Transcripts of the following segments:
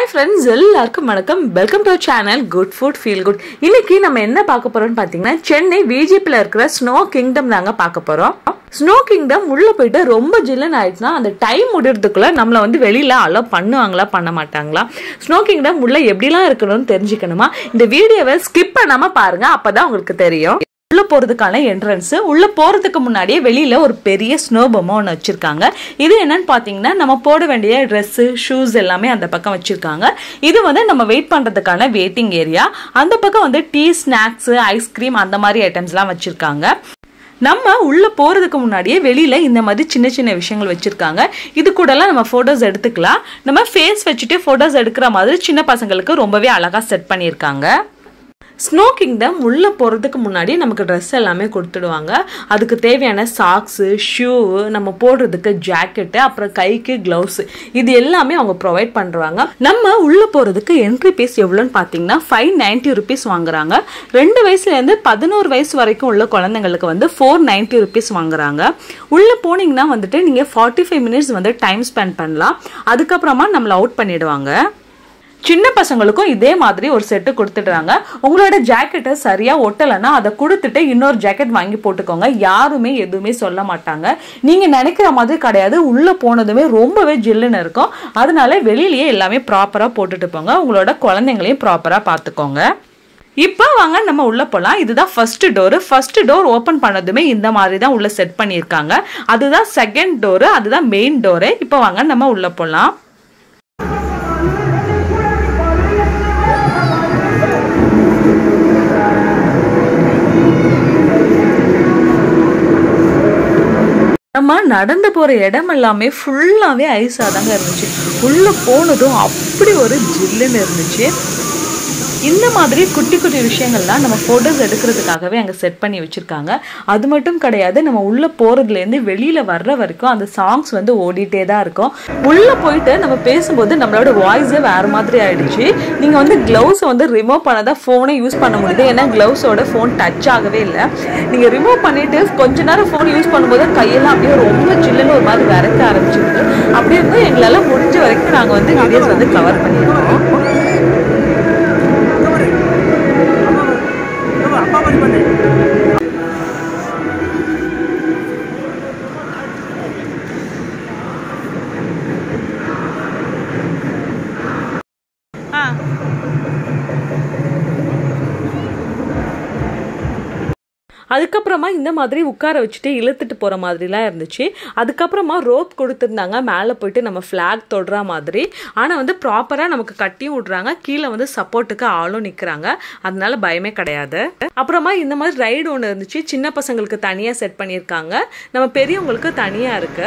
hi friends எல்லாருக்கும் வணக்கம் welcome to channel good food feel good இன்னைக்கு நம்ம என்ன பார்க்க போறோம்னு பார்த்தீங்கன்னா சென்னை விஜிபியில் இருக்கிற ஸ்னோ கிங்டம் தாங்க பார்க்க போறோம் ஸ்னோ கிங்டம் உள்ள போயிட்டு ரொம்ப ஜில்லுன்னு ஆயிடுச்சுன்னா அந்த டைம் முடியறதுக்குள்ள நம்மளை வந்து வெளியில அலோ பண்ணுவாங்களா பண்ண மாட்டாங்களா ஸ்னோ கிங்டம் உள்ள எப்படிலாம் இருக்கணும்னு தெரிஞ்சுக்கணுமா இந்த வீடியோவை ஸ்கிப் பண்ணாம பாருங்க அப்பதான் உங்களுக்கு தெரியும் உள்ள போறதுக்கான என்ட்ரன்ஸ் உள்ள போறதுக்கு முன்னாடியே வெளியில ஒரு பெரிய ஸ்னோ பொம்மை ஒன்று வச்சிருக்காங்க இது என்னன்னு பாத்தீங்கன்னா நம்ம போட வேண்டிய Dress ஷூஸ் எல்லாமே அந்த பக்கம் வச்சிருக்காங்க இது வந்து நம்ம வெயிட் பண்றதுக்கான வெயிட்டிங் ஏரியா அந்த பக்கம் வந்து டீ ஸ்நாக்ஸ் ஐஸ்கிரீம் அந்த மாதிரி ஐட்டம்ஸ்லாம் வச்சிருக்காங்க நம்ம உள்ள போறதுக்கு முன்னாடியே வெளியில இந்த மாதிரி சின்ன சின்ன விஷயங்கள் வச்சிருக்காங்க இது கூடலாம் நம்ம போட்டோஸ் எடுத்துக்கலாம் நம்ம ஃபேஸ் வச்சுட்டு போட்டோஸ் எடுக்கிற மாதிரி சின்ன பசங்களுக்கு ரொம்பவே அழகா செட் பண்ணியிருக்காங்க ஸ்னோ கிங்டம் உள்ளே போகிறதுக்கு முன்னாடி நமக்கு ட்ரெஸ் எல்லாமே கொடுத்துடுவாங்க அதுக்கு தேவையான சாக்ஸு ஷூ நம்ம போடுறதுக்கு ஜாக்கெட்டு அப்புறம் கைக்கு க்ளவுஸ் இது எல்லாமே அவங்க ப்ரொவைட் பண்ணுறாங்க நம்ம உள்ளே போகிறதுக்கு என்ட்ரி ஃபீஸ் எவ்வளோன்னு பார்த்தீங்கன்னா ஃபைவ் நைன்ட்டி ருபீஸ் வாங்குறாங்க ரெண்டு வயசுலேருந்து பதினோரு வயசு வரைக்கும் உள்ள குழந்தைங்களுக்கு வந்து ஃபோர் நைன்ட்டி ருபீஸ் வாங்குறாங்க உள்ளே போனீங்கன்னா வந்துட்டு நீங்கள் ஃபார்ட்டி ஃபைவ் மினிட்ஸ் வந்து டைம் ஸ்பெண்ட் பண்ணலாம் அதுக்கப்புறமா நம்மளை அவுட் பண்ணிடுவாங்க சின்ன பசங்களுக்கும் இதே மாதிரி ஒரு செட்டு கொடுத்துடுறாங்க உங்களோட ஜாக்கெட்டை சரியா ஒட்டலைன்னா அதை கொடுத்துட்டு இன்னொரு ஜாக்கெட் வாங்கி போட்டுக்கோங்க யாருமே எதுவுமே சொல்ல மாட்டாங்க நீங்க நினைக்கிற மாதிரி கிடையாது உள்ள போனதுமே ரொம்பவே ஜில்லுன்னு இருக்கும் அதனால வெளியிலேயே எல்லாமே ப்ராப்பரா போட்டுட்டு போங்க உங்களோட குழந்தைங்களையும் ப்ராப்பரா பார்த்துக்கோங்க இப்போ வாங்க நம்ம உள்ள போகலாம் இதுதான் first door first door open பண்ணதுமே இந்த மாதிரி தான் உள்ள செட் பண்ணியிருக்காங்க அதுதான் செகண்ட் டோரு அதுதான் மெயின் டோரு இப்போ வாங்க நம்ம உள்ள போகலாம் நம்ம நடந்து போற இடம் எல்லாமே ஃபுல்லாவே ஐஸா தாங்க இருந்துச்சு உள்ள போனதும் அப்படி ஒரு ஜில்லுன்னு இருந்துச்சு இந்த மாதிரி குட்டி குட்டி விஷயங்கள்லாம் நம்ம ஃபோட்டோஸ் எடுக்கிறதுக்காகவே அங்கே செட் பண்ணி வச்சுருக்காங்க அது மட்டும் கிடையாது நம்ம உள்ளே போகிறதுலேருந்து வெளியில் வர்ற வரைக்கும் அந்த சாங்ஸ் வந்து ஓடிட்டே தான் இருக்கும் உள்ளே போயிட்டு நம்ம பேசும்போது நம்மளோட வாய்ஸே வேறு மாதிரி ஆயிடுச்சு நீங்கள் வந்து க்ளவுஸை வந்து ரிமூவ் பண்ணாதான் ஃபோனை யூஸ் பண்ண முடியுது ஏன்னா க்ளவுஸோட ஃபோன் டச் ஆகவே இல்லை நீங்கள் ரிமூவ் பண்ணிவிட்டு கொஞ்ச நேரம் ஃபோன் யூஸ் பண்ணும்போது கையெல்லாம் அப்படியே ரொம்ப ஜில்லுன்னு ஒரு மாதிரி விறக்க ஆரம்பிச்சிருக்கு அப்படி இருந்தும் எங்களால் முடிஞ்ச வரைக்கும் நாங்கள் வந்து வீடியோஸ் வந்து கவர் பண்ணியிருக்கோம் அப்பா மாதிரி பண்ணு அதுக்கப்புறமா இந்த மாதிரி உட்கார வச்சுட்டு இழுத்துட்டு போகிற மாதிரிலாம் இருந்துச்சு அதுக்கப்புறமா ரோப் கொடுத்துருந்தாங்க மேலே போயிட்டு நம்ம ஃப்ளாக் தொடுற மாதிரி ஆனால் வந்து ப்ராப்பராக நமக்கு கட்டி விட்றாங்க கீழே வந்து சப்போர்ட்டுக்கு ஆளும் நிற்கிறாங்க அதனால பயமே கிடையாது அப்புறமா இந்த மாதிரி ரைடு ஒன்று இருந்துச்சு சின்ன பசங்களுக்கு தனியாக செட் பண்ணியிருக்காங்க நம்ம பெரியவங்களுக்கு தனியாக இருக்கு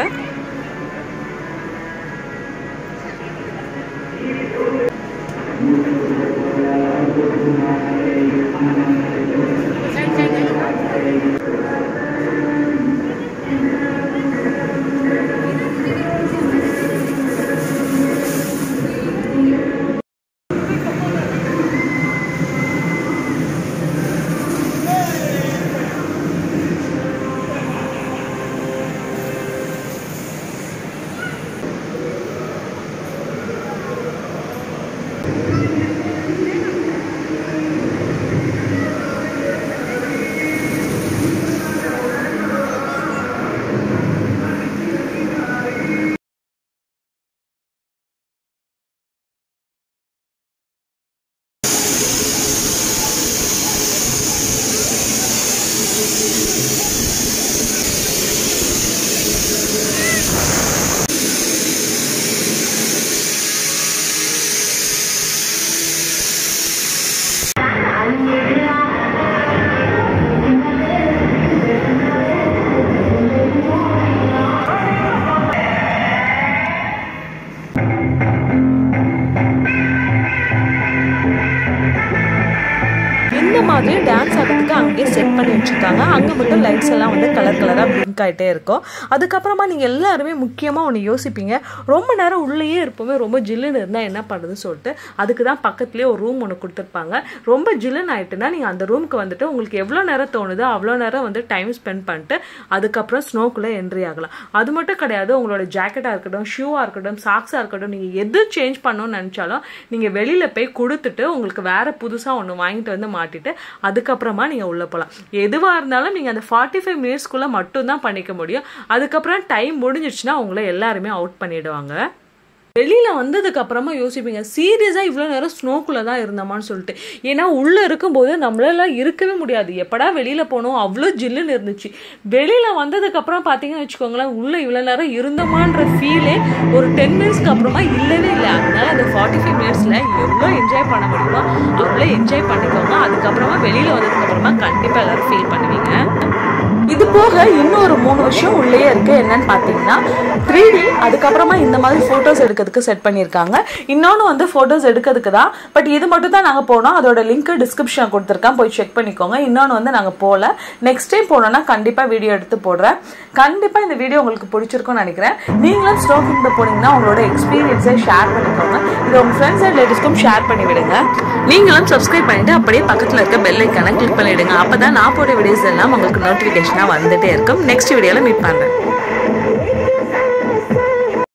மாதிரி டான்ஸ் ஆடுறதுக்கு அங்கேயே செட் பண்ணி வச்சுருக்காங்க அங்கே மட்டும் லைட்ஸ் எல்லாம் வந்து கலர் கலராக பிளிங்க் ஆகிட்டே இருக்கும் அதுக்கப்புறமா நீங்கள் எல்லாருமே முக்கியமாக ஒன்று யோசிப்பீங்க ரொம்ப நேரம் உள்ளேயே இருப்போமே ரொம்ப ஜில்லுன்னு இருந்தால் என்ன பண்ணுறதுன்னு சொல்லிட்டு அதுக்கு தான் பக்கத்துலேயே ஒரு ரூம் ஒன்று கொடுத்துருப்பாங்க ரொம்ப ஜில்லுன்னு ஆகிட்டுனா நீங்கள் அந்த ரூமுக்கு வந்துட்டு உங்களுக்கு எவ்வளோ நேரம் தோணுதோ அவ்வளோ நேரம் வந்து டைம் ஸ்பெண்ட் பண்ணிட்டு அதுக்கப்புறம் ஸ்னோக்குள்ளே என்ட்ரி ஆகலாம் அது மட்டும் கிடையாது உங்களோட ஜாக்கெட்டாக இருக்கட்டும் ஷூவாக இருக்கட்டும் சாக்ஸாக இருக்கட்டும் நீங்கள் எது சேஞ்ச் பண்ணணும்னு நினச்சாலும் நீங்கள் வெளியில் போய் கொடுத்துட்டு உங்களுக்கு வேறு புதுசாக ஒன்று வாங்கிட்டு வந்து மாட்டிட்டு அதுக்கப்புறமா நீங்கள் உள்ளே போகலாம் எதுவாக இருந்தாலும் நீங்கள் அந்த ஃபார்ட்டி ஃபைவ் மினிட்ஸ்க்குள்ளே மட்டும்தான் பண்ணிக்க முடியும் அதுக்கப்புறம் டைம் முடிஞ்சிடுச்சுன்னா உங்களை எல்லாருமே அவுட் பண்ணிடுவாங்க வெளியில வந்ததுக்கு அப்புறமா யோசிப்பீங்க சீரியஸா இவ்வளோ நேரம் ஸ்னோக்குள்ள தான் இருந்தோமான்னு சொல்லிட்டு ஏன்னா உள்ள இருக்கும்போது நம்மளால இருக்கவே முடியாது எப்படா வெளியில போனோம் அவ்வளோ ஜில்லுன்னு இருந்துச்சு வெளியில வந்ததுக்கு அப்புறம் பாத்தீங்கன்னு வச்சுக்கோங்களேன் உள்ள இவ்வளோ நேரம் இருந்தோமான்ற ஃபீலே ஒரு டென் மினிட்ஸ்க்கு அப்புறமா இல்லவே இல்லை அதனால அந்த ஃபார்ட்டி ஃபைவ் மினிட்ஸ்ல எவ்வளோ என்ஜாய் பண்ண முடியுமோ அவ்வளோ என்ஜாய் பண்ணிக்கோங்க அதுக்கப்புறமா வெளியில வந்ததுக்கு அப்புறமா கண்டிப்பா எல்லாரும் ஃபீல் பண்ணுவீங்க இது போக இன்னொரு மூணு விஷயம் உள்ளேயே இருக்கு என்னன்னு பார்த்தீங்கன்னா த்ரீ டி அதுக்கப்புறமா இந்த மாதிரி ஃபோட்டோஸ் எடுக்கிறதுக்கு செட் பண்ணியிருக்காங்க இன்னொன்று வந்து ஃபோட்டோஸ் எடுக்கிறதுக்கு தான் பட் இது மட்டும் தான் நாங்கள் போனோம் அதோட லிங்க் டிஸ்கிரிப்ஷன் கொடுத்துருக்கேன் போய் செக் பண்ணிக்கோங்க இன்னொன்று வந்து நாங்கள் போகல நெக்ஸ்ட் டைம் போனோம்னா கண்டிப்பாக வீடியோ எடுத்து போடுறேன் கண்டிப்பாக இந்த வீடியோ உங்களுக்கு பிடிச்சிருக்கும்னு நினைக்கிறேன் நீங்களும் ஸ்னோ கிங்டம் போனீங்கன்னா உங்களோட எக்ஸ்பீரியன்ஸை ஷேர் பண்ணிக்கோங்க இதை உங்கள் ஃப்ரெண்ட்ஸ் அண்ட் ரிலேட்டிவ்ஸ்க்கும் ஷேர் பண்ணி விடுங்க நீங்களும் சப்ஸ்கிரைப் பண்ணிட்டு அப்படியே பக்கத்தில் இருக்க பெல் ஐக்கானை கிளிக் பண்ணிவிடுங்க அப்போ தான் நான் போட வீடியோஸ் எல்லாம் உங்களுக்கு நோட்டிஃபிகேஷனாக வந்துட்டே இருக்கும் நெக்ஸ்ட் வீடியோவில் மீட் பண்ணுறேன்